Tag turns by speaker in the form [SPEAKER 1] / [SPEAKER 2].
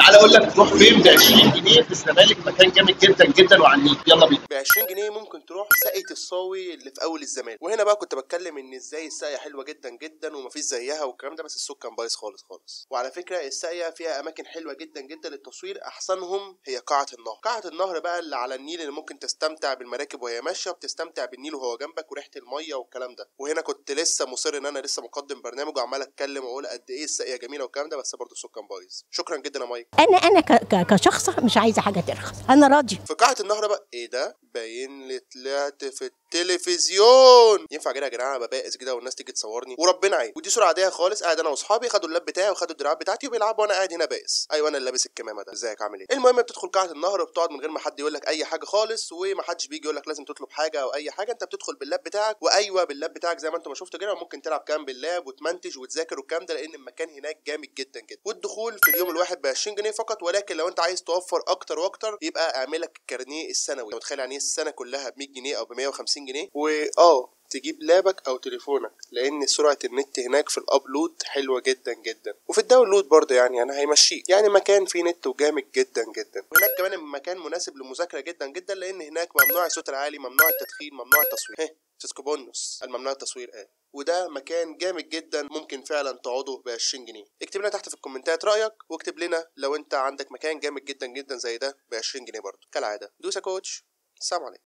[SPEAKER 1] تعالى اقول لك تروح فين ب 20 جنيه في الزمالك مكان جامد جدا جدا وعلى النيل يلا بينا
[SPEAKER 2] ب 20 جنيه ممكن تروح ساقية الصاوي اللي في اول الزمان وهنا بقى كنت بتكلم ان ازاي الساقية حلوه جدا جدا ومفيش زيها والكلام ده بس السوق كان بايظ خالص خالص وعلى فكره الساقية فيها اماكن حلوه جدا جدا للتصوير احسنهم هي قاعه النهر قاعه النهر بقى اللي على النيل اللي ممكن تستمتع بالمراكب وهي ماشيه وبتستمتع بالنيل وهو جنبك وريحه الميه والكلام ده وهنا كنت لسه مصر ان انا لسه مقدم برنامج وعمال اتكلم واقول قد ايه الساقية جميله والكلام ده بس برضه السوق كان بايظ شكرا جدا يا مايك
[SPEAKER 3] انا انا ك- ك- كشخص مش عايزه حاجه ترخص انا راضيه
[SPEAKER 2] في قاعة النهر بقى ايه ده باين لي طلعت في التلفزيون ينفع كده يا جدعان انا ببائس كده والناس تيجي تصورني وربنا عين ودي صورة عادية خالص قاعد انا واصحابي خدوا اللاب بتاعي وخدوا الدراعات بتاعتي وبيلعبوا وانا قاعد هنا بائس ايوه انا اللي لابس الكمامة ده ازيك عامل ايه المهم بتدخل قاعة النهر وبتقعد من غير ما حد يقول لك اي حاجة خالص ومحدش بيجي يقول لك لازم تطلب حاجة او اي حاجة انت بتدخل باللاب بتاعك وايوه باللاب بتاعك زي ما انت ما شفت كده ممكن تلعب كام باللاب وتمنتج وتذاكر والكلام ده لان المكان هناك جامد جدا جدا والدخول في اليوم الواحد ب 20 جنيه فقط ولكن لو انت عايز توفر اكتر واكتر يبقى اعملك الكارنيه السنوي انت متخيل يعني ايه السنه كلها ب 100 جنيه او ب 150 جنيه واه تجيب لابك او تليفونك لان سرعه النت هناك في الابلود حلوه جدا جدا وفي الداونلود برضه يعني انا هيمشيك يعني مكان فيه نت وجامد جدا جدا وهناك كمان المكان مناسب للمذاكره جدا جدا لان هناك ممنوع الصوت العالي ممنوع التدخين ممنوع التصوير هه سيسكوبونوس الممنوع التصوير ايه وده مكان جامد جدا ممكن فعلا تقعدوا ب 20 جنيه اكتب لنا تحت في الكومنتات رايك واكتب لنا لو انت عندك مكان جامد جدا جدا زي ده ب 20 جنيه برضه كالعاده دوسا كوتش السلام عليكم